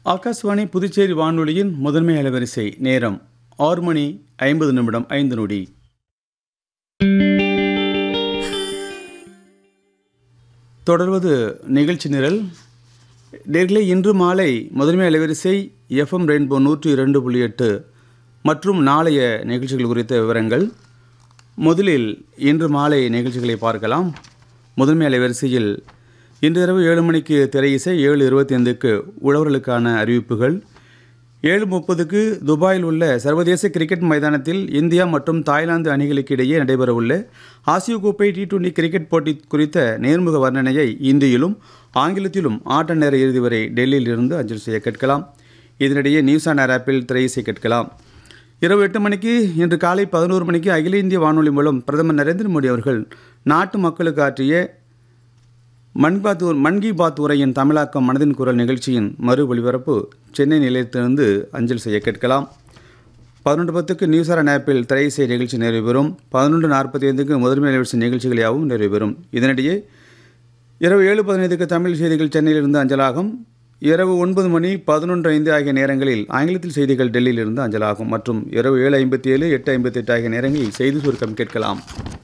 ஆகாஷ்வாணி புதுச்சேரி வானொலியின் முதன்மை அலைவரிசை நேரம் ஆறு மணி ஐம்பது நிமிடம் ஐந்து நொடி தொடர்வது நிகழ்ச்சி நிரல் நேர்களே இன்று மாலை முதன்மை அலைவரிசை எஃப்எம் ரெயின்போ நூற்றி இரண்டு புள்ளி எட்டு மற்றும் நாளைய நிகழ்ச்சிகள் குறித்த விவரங்கள் முதலில் இன்று மாலை நிகழ்ச்சிகளை பார்க்கலாம் முதன்மை அலைவரிசையில் இன்று இரவு ஏழு மணிக்கு திரை இசை ஏழு இருபத்தி ஐந்துக்கு உழவர்களுக்கான அறிவிப்புகள் ஏழு முப்பதுக்கு துபாயில் உள்ள சர்வதேச கிரிக்கெட் மைதானத்தில் இந்தியா மற்றும் தாய்லாந்து அணிகளுக்கு இடையே நடைபெறவுள்ள ஆசிய கோப்பை டி டுவெண்டி கிரிக்கெட் போட்டி குறித்த நேர்முக வர்ணனையை இந்தியிலும் ஆங்கிலத்திலும் ஆட்ட நேர இறுதி வரை டெல்லியில் இருந்து அஞ்சல் செய்ய கேட்கலாம் இதனிடையே நியூஸ் ஆன் ஏர் ஆப்பில் திரை இசை கேட்கலாம் இரவு எட்டு மணிக்கு இன்று காலை பதினோரு மணிக்கு அகில இந்திய வானொலி மூலம் பிரதமர் நரேந்திர மோடி அவர்கள் நாட்டு மக்களுக்கு ஆற்றிய மன் பாத் மன் கி பாத் உரையின் தமிழாக்கம் மனதின் குரல் நிகழ்ச்சியின் மறு ஒளிபரப்பு சென்னை நிலையத்திலிருந்து அஞ்சல் செய்ய கேட்கலாம் பதினொன்று பத்துக்கு நியூஸ் ஆர் ஆப்பில் திரையிசை நிகழ்ச்சி நிறைவு பெறும் பதினொன்று நாற்பத்தி ஐந்துக்கு முதன்மை நிகழ்ச்சி நிகழ்ச்சிகள் யாவும் நிறைவு பெறும் இதனிடையே இரவு ஏழு பதினைந்துக்கு தமிழ் செய்திகள் சென்னையிலிருந்து அஞ்சலாகும் இரவு ஒன்பது மணி பதினொன்று ஐந்து ஆகிய நேரங்களில் ஆங்கிலத்தில் செய்திகள் டெல்லியிலிருந்து அஞ்சலாகும் மற்றும் இரவு ஏழு ஐம்பத்தி ஏழு எட்டு ஐம்பத்தி எட்டு ஆகிய நேரங்களில் செய்தி சுருக்கம் கேட்கலாம்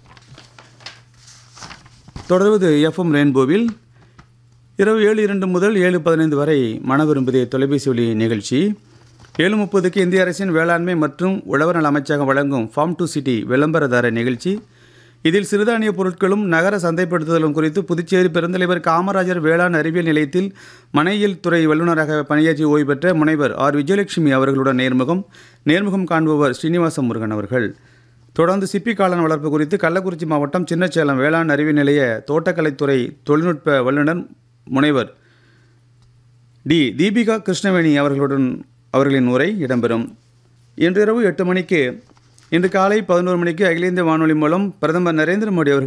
தொடர்வது எஃப்எம் ரெயின்போவில் இரவு ஏழு இரண்டு முதல் ஏழு பதினைந்து வரை மன விரும்புதே தொலைபேசி ஒலி நிகழ்ச்சி ஏழு முப்பதுக்கு இந்திய அரசின் வேளாண்மை மற்றும் உழவர் நல அமைச்சகம் வழங்கும் ஃபார்ம் டு சிட்டி விளம்பரதார நிகழ்ச்சி இதில் சிறுதானிய பொருட்களும் நகர சந்தைப்படுத்துதலும் குறித்து புதுச்சேரி பெருந்தலைவர் காமராஜர் வேளாண் அறிவியல் நிலையத்தில் மனையியல் துறை வல்லுநராக பணியாற்றி ஓய்வு பெற்ற முனைவர் ஆர் விஜயலட்சுமி அவர்களுடன் நேர்முகம் நேர்முகம் காண்பவர் ஸ்ரீனிவாச முருகன் அவர்கள் தொடர்ந்து சிப்பி காளான் வளர்ப்பு குறித்து கள்ளக்குறிச்சி மாவட்டம் சின்னச்சேலம் வேளாண் அறிவியல் நிலைய தோட்டக்கலைத்துறை தொழில்நுட்ப வல்லுநர் முனைவர் டி தீபிகா கிருஷ்ணவேணி அவர்களுடன் அவர்களின் உரை இடம்பெறும் இன்றிரவு எட்டு மணிக்கு இன்று காலை பதினோரு மணிக்கு அகில இந்திய வானொலி மூலம் பிரதமர் நரேந்திர மோடி அவர்கள்